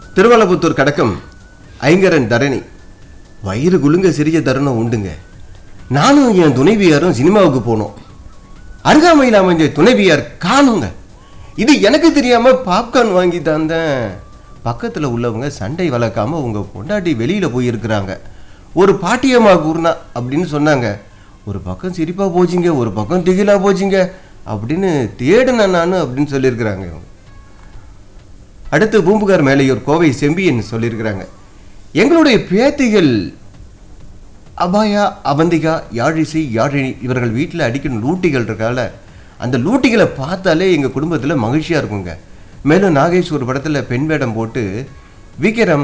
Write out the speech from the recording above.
திருவள்ளபுத்தூர் கடக்கம் ஐங்கரன் தரணி வயிறு குலுங்க சிறிய தருணம் உண்டுங்க நானும் என் துணைவியாரும் சினிமாவுக்கு போனோம் அருகாமையில் அமைஞ்ச துணைவியார் காணுங்க இது எனக்கு தெரியாம பாப்கார்ன் வாங்கி தந்தேன் பக்கத்துல உள்ளவங்க சண்டை வளர்க்காம உங்க பொண்டாட்டி வெளியில போயிருக்கிறாங்க ஒரு பாட்டியம்மா கூர்னா அப்படின்னு சொன்னாங்க ஒரு பக்கம் சிரிப்பா போச்சுங்க ஒரு பக்கம் திகிலா போச்சுங்க அப்படின்னு தேடுனேன் நான் அப்படின்னு சொல்லியிருக்கிறாங்க இவங்க அடுத்து பூம்புகார் மேலையூர் கோவை செம்பியன் சொல்லியிருக்கிறாங்க எங்களுடைய பேத்திகள் அபாயா அவந்திகா யாழிசை யாழினி இவர்கள் வீட்டில் அடிக்கணும் லூட்டிகள் இருக்கால அந்த லூட்டிகளை பார்த்தாலே எங்கள் குடும்பத்தில் மகிழ்ச்சியாக இருக்குங்க மேலும் நாகேஷ் ஒரு படத்தில் பெண் வேடம் போட்டு வி கே